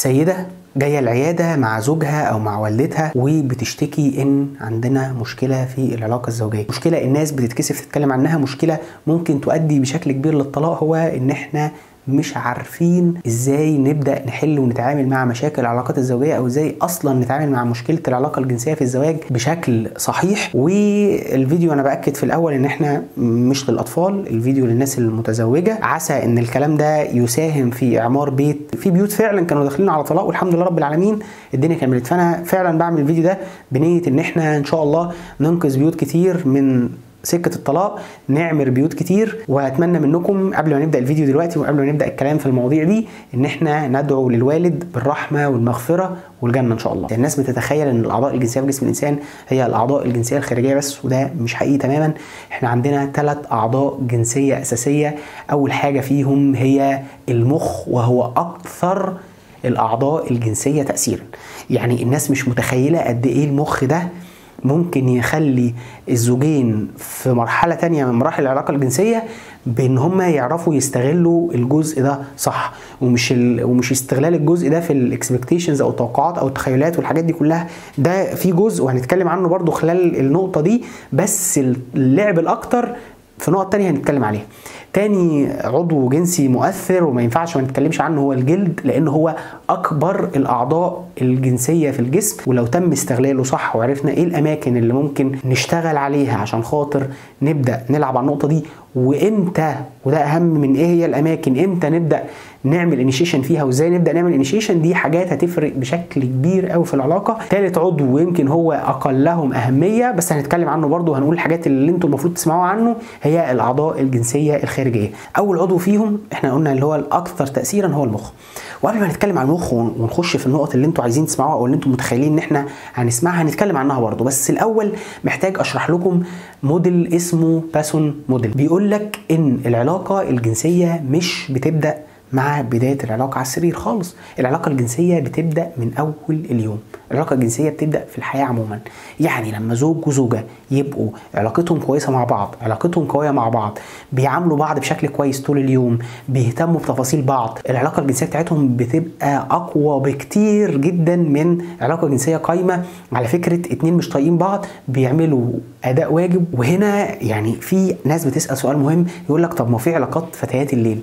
سيدة جاية العيادة مع زوجها أو مع والدتها وبتشتكي إن عندنا مشكلة في العلاقة الزوجية مشكلة الناس بتتكسف تتكلم عنها مشكلة ممكن تؤدي بشكل كبير للطلاق هو إن إحنا مش عارفين ازاي نبدا نحل ونتعامل مع مشاكل العلاقات الزوجيه او ازاي اصلا نتعامل مع مشكله العلاقه الجنسيه في الزواج بشكل صحيح والفيديو انا باكد في الاول ان احنا مش للاطفال الفيديو للناس المتزوجه عسى ان الكلام ده يساهم في اعمار بيت في بيوت فعلا كانوا داخلين على طلاق والحمد لله رب العالمين الدنيا كملت فانا فعلا بعمل الفيديو ده بنيه ان احنا ان شاء الله ننقذ بيوت كتير من سكه الطلاق نعمر بيوت كتير واتمنى منكم قبل ما نبدا الفيديو دلوقتي وقبل ما نبدا الكلام في المواضيع دي ان احنا ندعو للوالد بالرحمه والمغفره والجنه ان شاء الله الناس بتتخيل ان الاعضاء الجنسيه في جسم الانسان هي الاعضاء الجنسيه الخارجيه بس وده مش حقيقي تماما احنا عندنا ثلاث اعضاء جنسيه اساسيه اول حاجه فيهم هي المخ وهو اكثر الاعضاء الجنسيه تاثيرا يعني الناس مش متخيله قد ايه المخ ده ممكن يخلي الزوجين في مرحله تانية من مراحل العلاقه الجنسيه بان هم يعرفوا يستغلوا الجزء ده صح ومش ال... ومش استغلال الجزء ده في الاكسبكتيشنز او التوقعات او التخيلات والحاجات دي كلها ده في جزء وهنتكلم عنه برضو خلال النقطه دي بس اللعب الاكتر في نقط تانية هنتكلم عليها تاني عضو جنسي مؤثر وما ينفعش ما نتكلمش عنه هو الجلد لان هو اكبر الاعضاء الجنسيه في الجسم ولو تم استغلاله صح وعرفنا ايه الاماكن اللي ممكن نشتغل عليها عشان خاطر نبدا نلعب على النقطه دي وامتى وده اهم من ايه هي الاماكن امتى نبدا نعمل انيشيشن فيها وازاي نبدا نعمل انيشيشن دي حاجات هتفرق بشكل كبير قوي في العلاقه ثالث عضو ويمكن هو اقلهم اهميه بس هنتكلم عنه برضه وهنقول الحاجات اللي انتم المفروض تسمعوا عنه هي الاعضاء الجنسيه الخارجيه اول عضو فيهم احنا قلنا اللي هو الاكثر تاثيرا هو المخ وقبل ما نتكلم عن المخ ونخش في النقط اللي انتم عايزين تسمعوها او اللي انتم متخيلين ان احنا هنسمعها هنتكلم عنها برضه بس الاول محتاج اشرح لكم موديل اسمه باسون موديل بيقول لك ان العلاقه الجنسيه مش بتبدا مع بداية العلاقة على السرير خالص العلاقة الجنسية بتبدأ من أول اليوم العلاقة الجنسية بتبدأ في الحياة عموما يعني لما زوج وزوجة يبقوا علاقتهم كويسة مع بعض علاقتهم قوية مع بعض بيعاملوا بعض بشكل كويس طول اليوم بيهتموا بتفاصيل بعض العلاقة الجنسية بتاعتهم بتبقى أقوى بكتير جدا من علاقة جنسية قايمة على فكرة اتنين مش طايقين بعض بيعملوا أداء واجب وهنا يعني في ناس بتسأل سؤال مهم يقول لك طب ما في علاقات فتيات الليل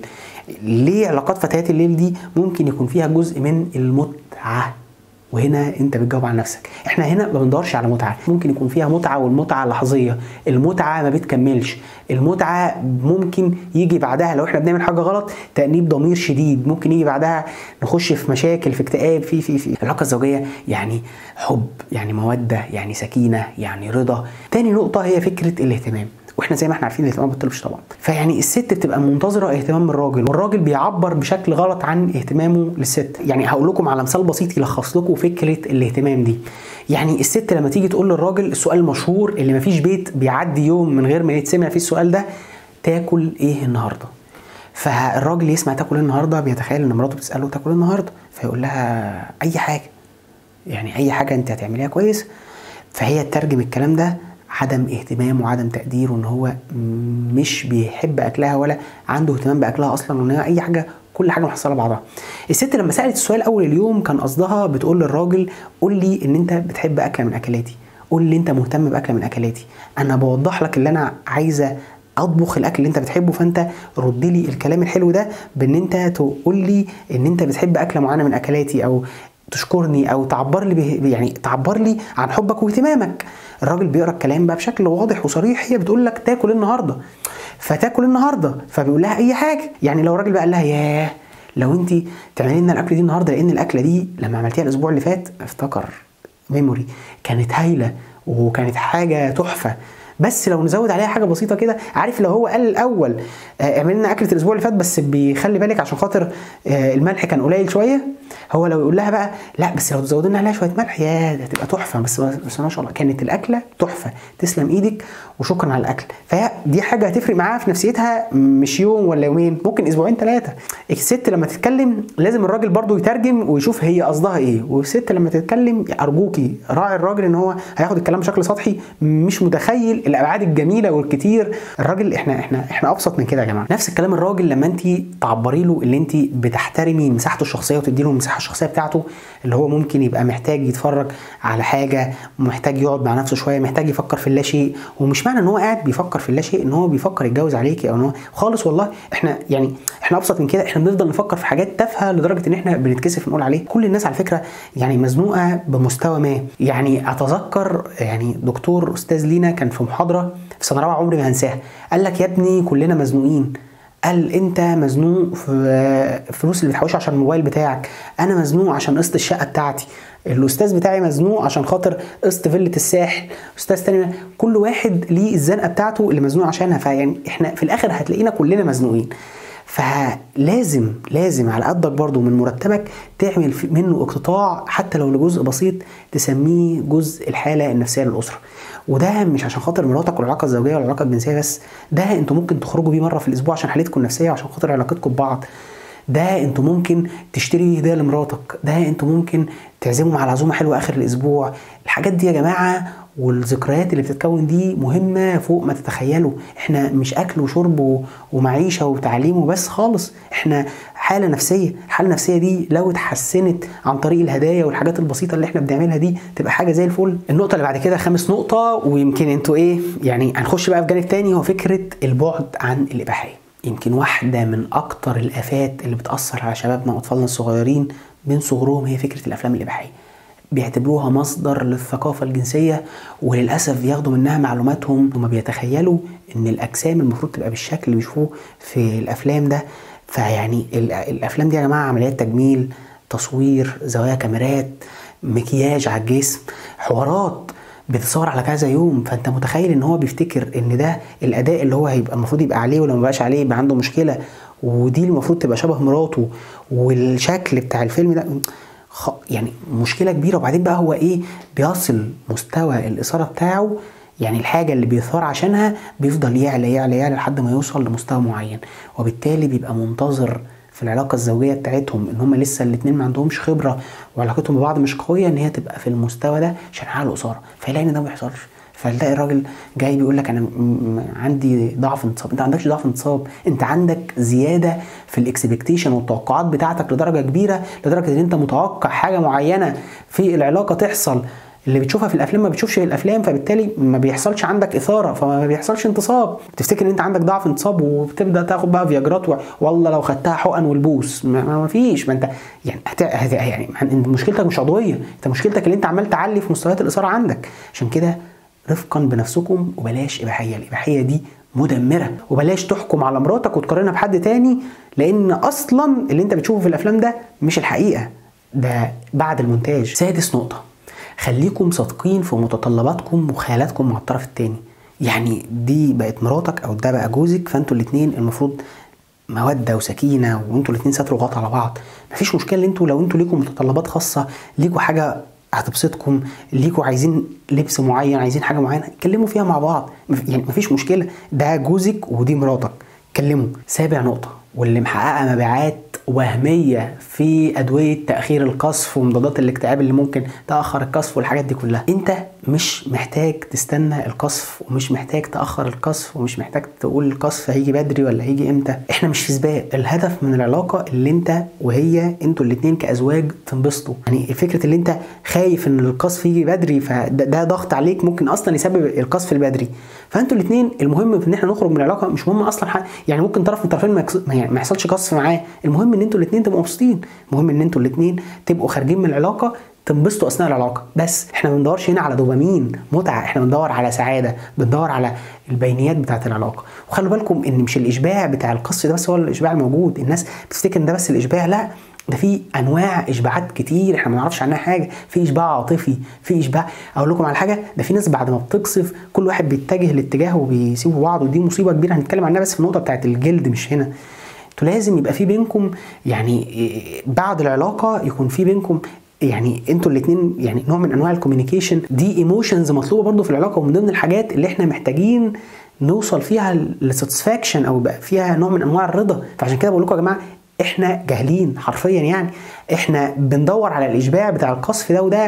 ليه علاقات فتيات الليل دي ممكن يكون فيها جزء من المتعه وهنا انت بتجاوب عن نفسك احنا هنا ما بندورش على متعه ممكن يكون فيها متعه والمتعه لحظيه المتعه ما بتكملش المتعه ممكن يجي بعدها لو احنا بنعمل حاجه غلط تانيب ضمير شديد ممكن يجي بعدها نخش في مشاكل في اكتئاب في في في العلاقه الزوجيه يعني حب يعني موده يعني سكينه يعني رضا تاني نقطه هي فكره الاهتمام واحنا زي ما احنا عارفين الاهتمام ما بيطلبش طبعا فيعني الست بتبقى منتظره اهتمام الراجل والراجل بيعبر بشكل غلط عن اهتمامه للست يعني هقول لكم على مثال بسيط يلخص لكم فكره الاهتمام دي يعني الست لما تيجي تقول للراجل السؤال المشهور اللي ما فيش بيت بيعدي يوم من غير ما يتسمع فيه السؤال ده تاكل ايه النهارده فالراجل يسمع تاكل ايه النهارده بيتخيل ان مراته بتساله تاكل ايه النهارده فيقول لها اي حاجه يعني اي حاجه انت هتعمليها كويس فهي تترجم الكلام ده عدم اهتمام وعدم تقدير وان هو مش بيحب اكلها ولا عنده اهتمام باكلها اصلا وان هي اي حاجه كل حاجه محصله بعضها الست لما سالت السؤال اول اليوم كان قصدها بتقول للراجل قول لي ان انت بتحب اكله من اكلاتي قول لي انت مهتم باكله من اكلاتي انا بوضح لك اللي انا عايزه اطبخ الاكل اللي انت بتحبه فانت رد لي الكلام الحلو ده بان انت تقول لي ان انت بتحب اكله معينه من اكلاتي او تشكرني او تعبر لي يعني تعبر لي عن حبك واهتمامك الراجل بيقرا الكلام بقى بشكل واضح وصريح هي بتقول لك تاكل النهارده فتاكل النهارده فبيقول لها اي حاجه يعني لو الراجل بقى قال لها ياه لو انت تعملي لنا الاكله دي النهارده لان الاكله دي لما عملتيها الاسبوع اللي فات افتكر ميموري كانت هايله وكانت حاجه تحفه بس لو نزود عليها حاجه بسيطه كده عارف لو هو قال الاول اعمل لنا اكله الاسبوع اللي فات بس بيخلي بالك عشان خاطر الملح كان قليل شويه هو لو يقول لها بقى لا بس لو تزود لنا عليها شويه ملح يا ده هتبقى تحفه بس بس ما شاء الله كانت الاكله تحفه تسلم ايدك وشكرا على الاكل فهي دي حاجه هتفرق معاها في نفسيتها مش يوم ولا يومين ممكن اسبوعين ثلاثه الست لما تتكلم لازم الراجل برضو يترجم ويشوف هي قصدها ايه والست لما تتكلم ارجوكي راعي الراجل ان هو هياخد الكلام بشكل سطحي مش متخيل الابعاد الجميله والكتير الراجل احنا احنا احنا ابسط من كده يا جماعه نفس الكلام الراجل لما انت تعبري له اللي انت بتحترمي مساحته الشخصيه وتدي له المساحه الشخصيه بتاعته اللي هو ممكن يبقى محتاج يتفرج على حاجه محتاج يقعد مع نفسه شويه محتاج يفكر في اللاشيء ومش معنى ان هو قاعد بيفكر في اللاشيء ان هو بيفكر يتجوز عليكي او ان هو خالص والله احنا يعني احنا ابسط من كده احنا بنفضل نفكر في حاجات تافهه لدرجه ان احنا بنتكسف نقول عليه كل الناس على فكره يعني مزنوقه بمستوى ما يعني اتذكر يعني دكتور استاذ لينا كان في محاضره في سنه رابعه عمري ما هنساها قال لك يا ابني كلنا مزنوقين قال انت مزنوق في الفلوس اللي بتحوشها عشان الموبايل بتاعك انا مزنوق عشان قسط الشقه بتاعتي الاستاذ بتاعي مزنوق عشان خاطر قسط فيله الساحل استاذ تاني كل واحد ليه الزنقه بتاعته اللي مزنوق عشانها فيعني احنا في الاخر هتلاقينا كلنا مزنوقين فلازم لازم على قدك برضو من مرتبك تعمل منه اقتطاع حتى لو لجزء بسيط تسميه جزء الحاله النفسيه للاسره وده مش عشان خاطر مراتك والعلاقه الزوجيه والعلاقه الجنسيه بس ده انتوا ممكن تخرجوا بيه مره في الاسبوع عشان حالتكم النفسيه وعشان خاطر علاقتكم ببعض ده انتوا ممكن تشتري هديه لمراتك ده انتوا ممكن تعزمهم على عزومه حلوه اخر الاسبوع الحاجات دي يا جماعه والذكريات اللي بتتكون دي مهمة فوق ما تتخيلوا احنا مش اكل وشرب ومعيشة وتعليم وبس خالص احنا حالة نفسية الحالة النفسية دي لو اتحسنت عن طريق الهدايا والحاجات البسيطة اللي احنا بنعملها دي تبقى حاجة زي الفل النقطة اللي بعد كده خامس نقطة ويمكن انتوا ايه يعني هنخش بقى في جانب تاني هو فكرة البعد عن الإباحية يمكن واحدة من أكتر الآفات اللي بتأثر على شبابنا وأطفالنا الصغيرين من صغرهم هي فكرة الأفلام الإباحية بيعتبروها مصدر للثقافة الجنسية وللأسف بياخدوا منها معلوماتهم وما بيتخيلوا إن الأجسام المفروض تبقى بالشكل اللي بيشوفوه في الأفلام ده فيعني الأفلام دي يا جماعة عمليات تجميل تصوير زوايا كاميرات مكياج على الجسم حوارات بتتصور على كذا يوم فانت متخيل ان هو بيفتكر ان ده الاداء اللي هو هيبقى المفروض يبقى عليه ولو ما بقاش عليه يبقى عنده مشكله ودي المفروض تبقى شبه مراته والشكل بتاع الفيلم ده خ... يعني مشكله كبيره وبعدين بقى هو ايه بيصل مستوى الاثاره بتاعه يعني الحاجه اللي بيثار عشانها بيفضل يعلى يعلى يعلى لحد ما يوصل لمستوى معين وبالتالي بيبقى منتظر في العلاقه الزوجيه بتاعتهم ان هم لسه الاثنين ما عندهمش خبره وعلاقتهم ببعض مش قويه ان هي تبقى في المستوى ده عشان يحققوا اثاره فيلاقي ان ده ما بيحصلش فتلاقي الراجل جاي بيقول لك انا عندي ضعف انتصاب انت ما عندكش ضعف انتصاب انت عندك زياده في الاكسبكتيشن والتوقعات بتاعتك لدرجه كبيره لدرجه ان انت متوقع حاجه معينه في العلاقه تحصل اللي بتشوفها في الافلام ما بتشوفش في الافلام فبالتالي ما بيحصلش عندك اثاره فما بيحصلش انتصاب بتفتكر ان انت عندك ضعف انتصاب وبتبدا تاخد بقى فياجرات والله لو خدتها حقن والبوس ما, ما فيش ما انت يعني هت... يعني مشكلتك مش عضويه انت مشكلتك اللي انت عمال تعلي في مستويات الاثاره عندك عشان كده رفقا بنفسكم وبلاش اباحيه الاباحيه دي مدمره وبلاش تحكم على مراتك وتقارنها بحد تاني لان اصلا اللي انت بتشوفه في الافلام ده مش الحقيقه ده بعد المونتاج سادس نقطه خليكم صادقين في متطلباتكم وخيالاتكم مع الطرف التاني يعني دي بقت مراتك او ده بقى جوزك فانتوا الاثنين المفروض موده وسكينه وانتوا الاثنين ساتروا غطا على بعض مفيش مشكله ان انتوا لو انتوا ليكم متطلبات خاصه ليكوا حاجه هتبسطكم ليكوا عايزين لبس معين عايزين حاجه معينه اتكلموا فيها مع بعض يعني مفيش مشكله ده جوزك ودي مراتك اتكلموا سابع نقطه واللي محققه مبيعات وهميه في ادويه تاخير القصف ومضادات الاكتئاب اللي ممكن تاخر القصف والحاجات دي كلها انت مش محتاج تستنى القصف ومش محتاج تاخر القصف ومش محتاج تقول القصف هيجي بدري ولا هيجي امتى احنا مش في سباق الهدف من العلاقه اللي انت وهي انتوا الاثنين كازواج تنبسطوا يعني فكره اللي انت خايف ان القصف يجي بدري فده ضغط عليك ممكن اصلا يسبب القصف البدري فانتوا الاثنين المهم في ان احنا نخرج من العلاقه مش مهم اصلا حق. يعني ممكن طرف من الطرفين ما يحصلش قصف معاه المهم ان انتوا الاثنين تبقوا مبسوطين المهم ان انتوا الاثنين تبقوا خارجين من العلاقه تنبسطوا اثناء العلاقه بس احنا ما بندورش هنا على دوبامين متعه احنا بندور على سعاده بندور على البينيات بتاعه العلاقه وخلوا بالكم ان مش الاشباع بتاع القص ده بس هو الاشباع الموجود الناس بتفتكر ان ده بس الاشباع لا ده في انواع اشباعات كتير احنا ما نعرفش عنها حاجه في اشباع عاطفي في اشباع اقول لكم على حاجه ده في ناس بعد ما بتقصف كل واحد بيتجه لاتجاه وبيسيبوا بعض ودي مصيبه كبيره هنتكلم عنها بس في النقطه بتاعت الجلد مش هنا انتوا لازم يبقى في بينكم يعني بعد العلاقه يكون في بينكم يعني انتوا الاثنين يعني نوع من انواع الكوميونيكيشن دي ايموشنز مطلوبه برضو في العلاقه ومن ضمن الحاجات اللي احنا محتاجين نوصل فيها لساتسفاكشن او يبقى فيها نوع من انواع الرضا فعشان كده بقول لكم يا جماعه احنا جاهلين حرفيا يعني احنا بندور على الاشباع بتاع القصف ده وده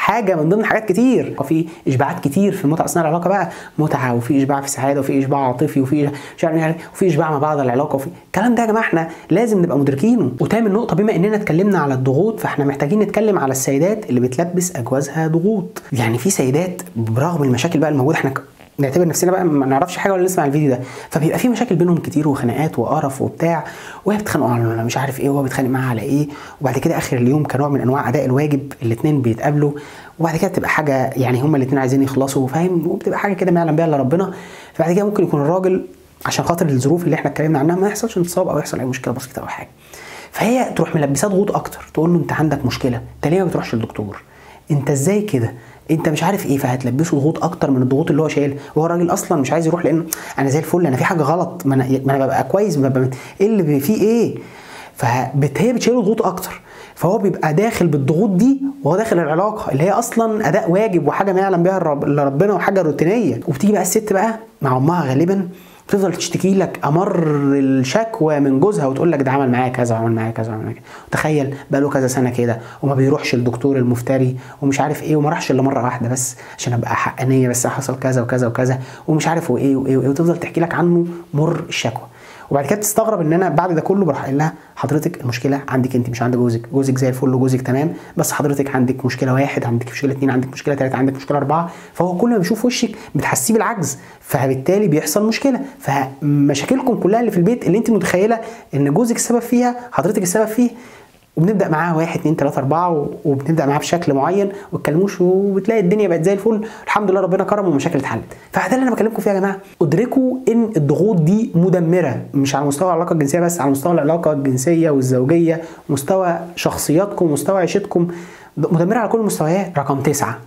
حاجه من ضمن حاجات كتير وفي اشباعات كتير في المتعه اثناء العلاقه بقى متعه وفي اشباع في سعاده وفي اشباع عاطفي وفي مش عارف إيه، وفي اشباع ما بعد العلاقه وفي الكلام ده يا جماعه احنا لازم نبقى مدركينه وتامن نقطه بما اننا اتكلمنا على الضغوط فاحنا محتاجين نتكلم على السيدات اللي بتلبس اجوازها ضغوط يعني في سيدات برغم المشاكل بقى الموجوده احنا نعتبر نفسنا بقى ما نعرفش حاجه ولا نسمع الفيديو ده فبيبقى في مشاكل بينهم كتير وخناقات وقرف وبتاع وهي بتتخانقوا على مش عارف ايه وهو بيتخانق معاها على ايه وبعد كده اخر اليوم كنوع من انواع اداء الواجب الاثنين بيتقابلوا وبعد كده تبقى حاجه يعني هما الاثنين عايزين يخلصوا فاهم وبتبقى حاجه كده ما يعلم بها الا ربنا فبعد كده ممكن يكون الراجل عشان خاطر الظروف اللي احنا اتكلمنا عنها ما يحصلش انتصاب او يحصل اي مشكله بسيطه او حاجه فهي تروح ملبساه ضغوط اكتر تقول له انت عندك مشكله انت ليه ما بتروحش للدكتور انت ازاي كده انت مش عارف ايه فهتلبسه ضغوط اكتر من الضغوط اللي هو شايلها وهو الراجل اصلا مش عايز يروح لانه انا زي الفل انا في حاجه غلط ما انا, ما أنا ببقى كويس ببقى ايه اللي فيه ايه فهي بتشيله ضغوط اكتر فهو بيبقى داخل بالضغوط دي وهو داخل العلاقه اللي هي اصلا اداء واجب وحاجه ما يعلم بها الرب ربنا وحاجه روتينيه وبتيجي بقى الست بقى مع امها غالبا تفضل تشتكي لك امر الشكوى من جوزها وتقول لك ده عمل معايا كذا وعمل معايا كذا وعمل معايا كذا تخيل بقى له كذا سنه كده وما بيروحش الدكتور المفتري ومش عارف ايه وما راحش الا مره واحده بس عشان ابقى حقانيه بس حصل كذا وكذا وكذا ومش عارف وايه وايه وايه وتفضل تحكي لك عنه مر الشكوى وبعد كده تستغرب ان انا بعد ده كله بروح قايل لها حضرتك المشكله عندك انت مش عند جوزك جوزك زي الفل وجوزك تمام بس حضرتك عندك مشكله واحد عندك مشكله اثنين عندك مشكله ثلاثه عندك مشكله اربعه فهو كل ما بيشوف وشك بتحسيه بالعجز فبالتالي بيحصل مشكله فمشاكلكم كلها اللي في البيت اللي انت متخيله ان جوزك السبب فيها حضرتك السبب فيه وبنبدا معاها واحد اثنين ثلاثه اربعه وبنبدا معاها بشكل معين وما تكلموش وبتلاقي الدنيا بقت زي الفل الحمد لله ربنا كرم والمشاكل اتحلت فده اللي انا بكلمكم فيه يا جماعه ادركوا ان الضغوط دي مدمره مش على مستوى العلاقه الجنسيه بس على مستوى العلاقه الجنسيه والزوجيه مستوى شخصياتكم مستوى عيشتكم مدمره على كل المستويات رقم تسعة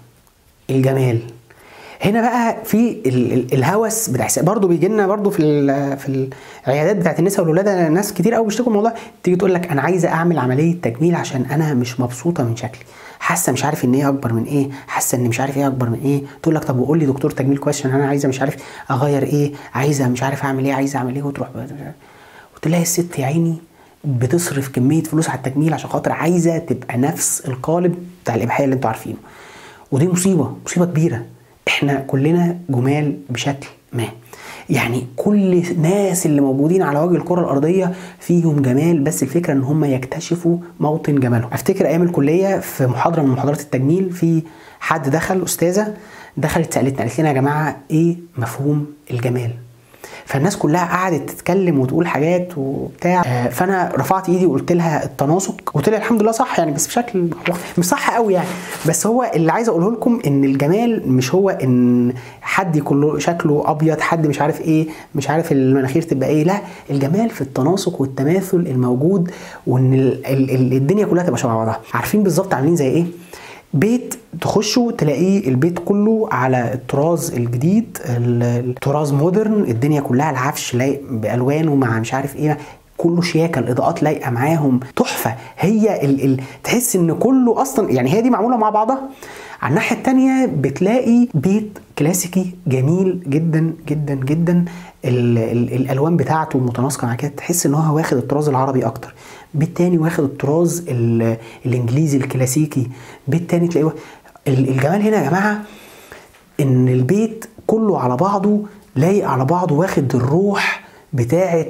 الجمال هنا بقى في الهوس بتاع برضه بيجي لنا برضه في في العيادات بتاعت النساء والولاده ناس كتير قوي بيشتكوا من الموضوع تيجي تقول لك انا عايزه اعمل عمليه تجميل عشان انا مش مبسوطه من شكلي حاسه مش عارف ان ايه اكبر من ايه حاسه ان مش عارف ايه اكبر من ايه تقول لك طب وقول لي دكتور تجميل كويس عشان انا عايزه مش عارف اغير ايه عايزه مش عارف اعمل ايه عايزه اعمل ايه وتروح وتلاقي الست يا عيني بتصرف كميه فلوس على التجميل عشان خاطر عايزه تبقى نفس القالب بتاع الاباحيه اللي انتوا عارفينه ودي مصيبه مصيبه كبيره احنا كلنا جمال بشكل ما يعني كل الناس اللي موجودين على وجه الكره الارضيه فيهم جمال بس الفكره ان هم يكتشفوا موطن جمالهم افتكر ايام الكليه في محاضره من محاضرات التجميل في حد دخل استاذه دخلت سالتنا قالت لنا يا جماعه ايه مفهوم الجمال فالناس كلها قعدت تتكلم وتقول حاجات وبتاع آه، فانا رفعت ايدي وقلت لها التناسق وطلع الحمد لله صح يعني بس بشكل مش صح قوي يعني بس هو اللي عايز اقوله لكم ان الجمال مش هو ان حد يكون شكله ابيض حد مش عارف ايه مش عارف المناخير تبقى ايه لا الجمال في التناسق والتماثل الموجود وان الدنيا كلها تبقى شبه بعضها عارفين بالظبط عاملين زي ايه بيت تخشوا تلاقيه البيت كله على الطراز الجديد الطراز مودرن الدنيا كلها العفش لايق بالوانه مع مش عارف ايه كله شياكه الاضاءات لايقه معاهم تحفه هي ال ال تحس ان كله اصلا يعني هي دي معموله مع بعضها على الناحيه الثانيه بتلاقي بيت كلاسيكي جميل جدا جدا جدا ال ال الالوان بتاعته متناسقه مع كده تحس ان هو واخد الطراز العربي اكتر بيت تاني واخد الطراز الانجليزي الكلاسيكي بيت تاني تلاقيه الجمال هنا يا جماعه ان البيت كله على بعضه لايق على بعضه واخد الروح بتاعه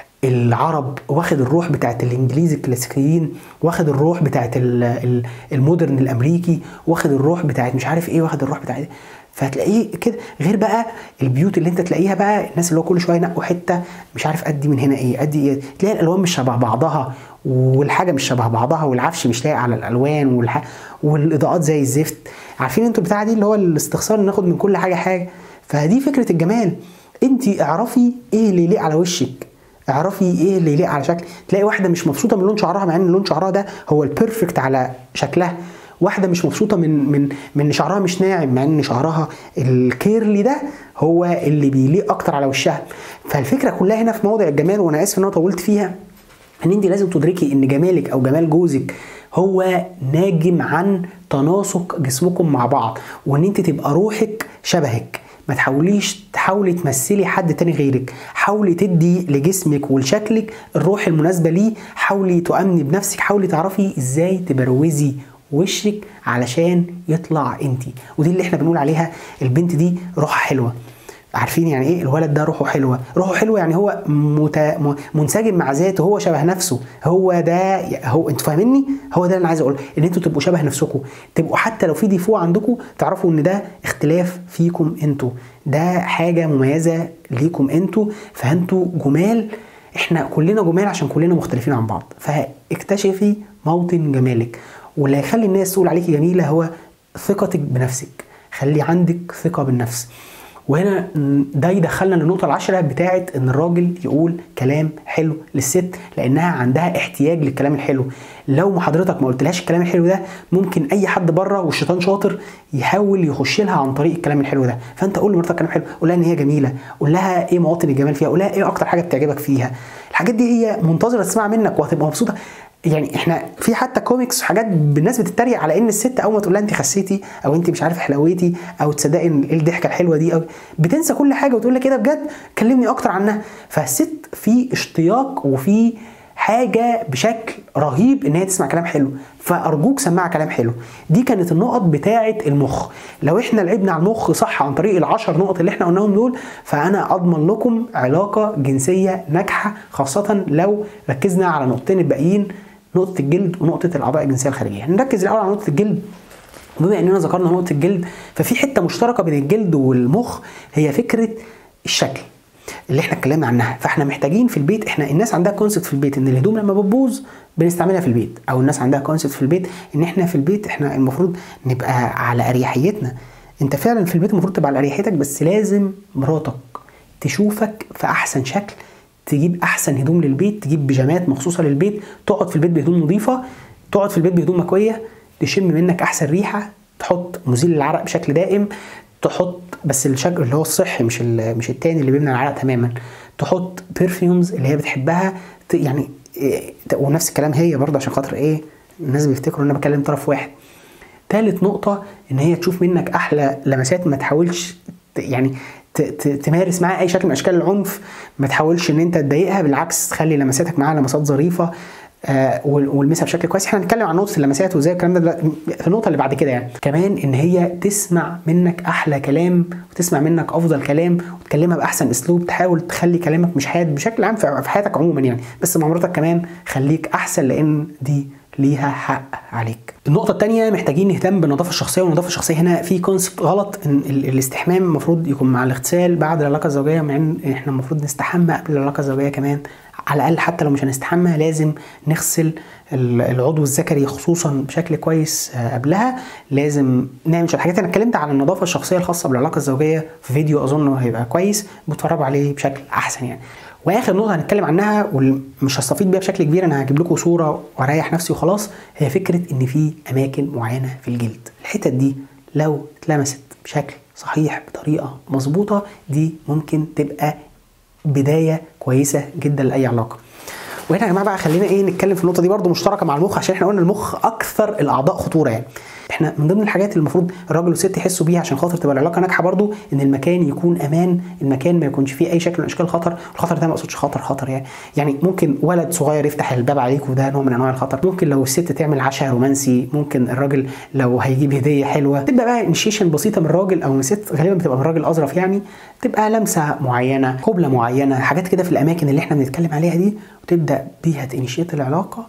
العرب واخد الروح بتاعت الانجليز الكلاسيكيين واخد الروح بتاعت المودرن الامريكي واخد الروح بتاعت مش عارف ايه واخد الروح بتاعت فهتلاقيه كده غير بقى البيوت اللي انت تلاقيها بقى الناس اللي هو كل شويه ينقوا حته مش عارف ادي من هنا ايه ادي ايه تلاقي الالوان مش شبه بعضها والحاجه مش شبه بعضها والعفش مش لايق على الالوان والح... والاضاءات زي الزفت عارفين انتوا البتاعه دي اللي هو الاستخسار ناخد من كل حاجه حاجه فدي فكره الجمال انت اعرفي ايه اللي يليق على وشك اعرفي ايه اللي يليق على شكل تلاقي واحده مش مبسوطه من لون شعرها مع ان لون شعرها ده هو البيرفكت على شكلها واحده مش مبسوطه من من من ان شعرها مش ناعم مع ان شعرها الكيرلي ده هو اللي بيليق اكتر على وشها فالفكره كلها هنا في موضع الجمال وانا اسف ان انا طولت فيها ان انت لازم تدركي ان جمالك او جمال جوزك هو ناجم عن تناسق جسمكم مع بعض وان انت تبقى روحك شبهك ما تحاوليش تحاولي تمثلي حد تاني غيرك حاولي تدي لجسمك ولشكلك الروح المناسبة ليه حاولي تؤمني بنفسك حاولي تعرفي ازاي تبروزي وشك علشان يطلع انت ودي اللي احنا بنقول عليها البنت دي روحها حلوه عارفين يعني ايه الولد ده روحه حلوه روحه حلوه يعني هو مت... م- منسجم مع ذاته هو شبه نفسه هو ده هو انتوا فاهميني هو ده اللي انا عايز اقوله ان انتوا تبقوا شبه نفسكم تبقوا حتى لو في ديفو عندكم تعرفوا ان ده اختلاف فيكم انتوا ده حاجه مميزه ليكم انتوا فانتوا جمال احنا كلنا جمال عشان كلنا مختلفين عن بعض فاكتشفي موطن جمالك واللي هيخلي الناس تقول عليكي جميله هو ثقتك بنفسك خلي عندك ثقه بالنفس وهنا ده يدخلنا للنقطة العاشرة بتاعة إن الراجل يقول كلام حلو للست لأنها عندها احتياج للكلام الحلو لو ما حضرتك ما قلتلهاش الكلام الحلو ده ممكن أي حد بره والشيطان شاطر يحاول يخش لها عن طريق الكلام الحلو ده فأنت قول لمراتك كلام حلو قول لها إن هي جميلة قول لها إيه مواطن الجمال فيها قول لها إيه أكتر حاجة بتعجبك فيها الحاجات دي هي منتظرة تسمع منك وهتبقى مبسوطة يعني احنا في حتى كوميكس وحاجات الناس بتتريق على ان الست اول ما تقول لها انت خسيتي او انت مش عارف حلويتي او تصدقي ان ايه الضحكه الحلوه دي او بتنسى كل حاجه وتقول لك كده بجد كلمني اكتر عنها فالست في اشتياق وفي حاجه بشكل رهيب ان هي تسمع كلام حلو فارجوك سمعها كلام حلو دي كانت النقط بتاعه المخ لو احنا لعبنا على المخ صح عن طريق العشر نقط اللي احنا قلناهم دول فانا اضمن لكم علاقه جنسيه ناجحه خاصه لو ركزنا على نقطتين الباقيين نقطه الجلد ونقطه الاعضاء الجنسيه الخارجيه نركز الاول على نقطه الجلد بما اننا ذكرنا نقطه الجلد ففي حته مشتركه بين الجلد والمخ هي فكره الشكل اللي احنا اتكلمنا عنها فاحنا محتاجين في البيت احنا الناس عندها كونسبت في البيت ان الهدوم لما بتبوظ بنستعملها في البيت او الناس عندها كونسبت في البيت ان احنا في البيت احنا المفروض نبقى على اريحيتنا انت فعلا في البيت المفروض تبقى على اريحيتك بس لازم مراتك تشوفك في احسن شكل تجيب احسن هدوم للبيت تجيب بيجامات مخصوصه للبيت تقعد في البيت بهدوم نظيفه تقعد في البيت بهدوم مكويه تشم منك احسن ريحه تحط مزيل العرق بشكل دائم تحط بس الشكل اللي هو الصحي مش مش التاني اللي بيمنع العرق تماما تحط بيرفيومز اللي هي بتحبها يعني إيه ونفس الكلام هي برضه عشان خاطر ايه الناس بيفتكروا ان انا بكلم طرف واحد تالت نقطة ان هي تشوف منك احلى لمسات ما تحاولش يعني تمارس معاها اي شكل من اشكال العنف ما تحاولش ان انت تضايقها بالعكس تخلي لمساتك معاها لمسات ظريفه آه والمسها بشكل كويس احنا هنتكلم عن نقطه اللمسات وازاي الكلام ده في النقطه اللي بعد كده يعني كمان ان هي تسمع منك احلى كلام وتسمع منك افضل كلام وتكلمها باحسن اسلوب تحاول تخلي كلامك مش حاد بشكل عام في حياتك عموما يعني بس مع مراتك كمان خليك احسن لان دي ليها حق عليك. النقطة الثانية محتاجين نهتم بالنظافة الشخصية والنظافة الشخصية هنا في كونسبت غلط ان الاستحمام المفروض يكون مع الاغتسال بعد العلاقة الزوجية مع ان احنا المفروض نستحمى قبل العلاقة الزوجية كمان على الاقل حتى لو مش هنستحمى لازم نغسل العضو الذكري خصوصا بشكل كويس قبلها لازم نعمل شويه حاجات انا اتكلمت عن النظافه الشخصيه الخاصه بالعلاقه الزوجيه في فيديو اظن هيبقى كويس بتفرجوا عليه بشكل احسن يعني واخر نقطه هنتكلم عنها ومش هستفيد بيها بشكل كبير انا هجيب لكم صوره واريح نفسي وخلاص هي فكره ان في اماكن معينه في الجلد الحتت دي لو اتلمست بشكل صحيح بطريقه مظبوطه دي ممكن تبقى بدايه كويسه جدا لاي علاقه وهنا يا جماعه بقى خلينا ايه نتكلم في النقطه دي برده مشتركه مع المخ عشان احنا قلنا المخ اكثر الاعضاء خطوره يعني احنا من ضمن الحاجات اللي المفروض الراجل والست يحسوا بيها عشان خاطر تبقى العلاقه ناجحه برضو ان المكان يكون امان المكان ما يكونش فيه اي شكل من اشكال الخطر الخطر ده ما اقصدش خطر خطر يعني يعني ممكن ولد صغير يفتح الباب عليك وده نوع من انواع الخطر ممكن لو الست تعمل عشاء رومانسي ممكن الراجل لو هيجيب هديه حلوه تبقى بقى انيشيشن بسيطه من الراجل او من الست غالبا بتبقى من الراجل اظرف يعني تبقى لمسه معينه قبله معينه حاجات كده في الاماكن اللي احنا بنتكلم عليها دي وتبدا بيها تنشيط العلاقه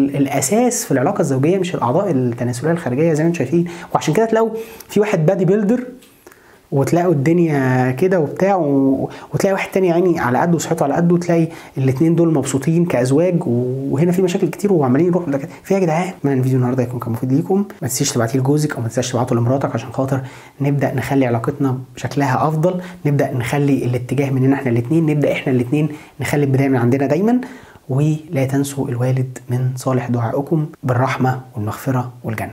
الاساس في العلاقه الزوجيه مش الاعضاء التناسليه الخارجيه زي ما انتم شايفين وعشان كده تلاقوا في واحد بادي بيلدر وتلاقوا الدنيا كده وبتاع و... وتلاقي واحد تاني يعني على قده وصحته على قده تلاقي الاثنين دول مبسوطين كازواج وهنا في مشاكل كتير وعمالين يروحوا لك في يا جدعان اتمنى الفيديو النهارده يكون كان مفيد ليكم ما تنسيش تبعتيه لجوزك او ما تنساش تبعته لمراتك عشان خاطر نبدا نخلي علاقتنا شكلها افضل نبدا نخلي الاتجاه مننا احنا الاثنين نبدا احنا الاثنين نخلي البدايه من عندنا دايما ولا تنسوا الوالد من صالح دعائكم بالرحمه والمغفره والجنه